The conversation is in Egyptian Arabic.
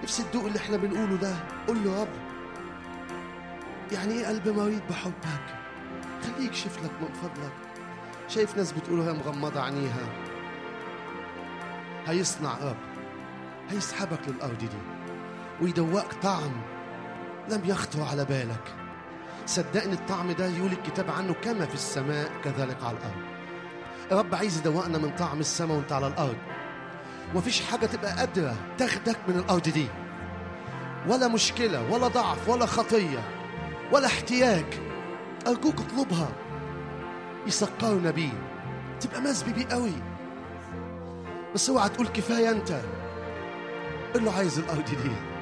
نفسي تدوق اللي احنا بنقوله ده قول له يا رب يعني ايه قلب مريض بحبك خليه يكشف لك من فضلك شايف ناس بتقول وهي مغمضة عينيها هيصنع رب هيسحبك للأرض دي ويدوقك طعم لم يخطر على بالك صدقني الطعم ده يقول الكتاب عنه كما في السماء كذلك على الأرض الرب عايز يدوقنا من طعم السماء وانت على الأرض ومفيش حاجة تبقى قادرة تاخدك من الأرض دي ولا مشكلة ولا ضعف ولا خطية ولا احتياج أرجوك اطلبها يسكرنا بيه تبقى مسبي بيه قوي بس اوعى تقول كفاية أنت قول له عايز الأرض دي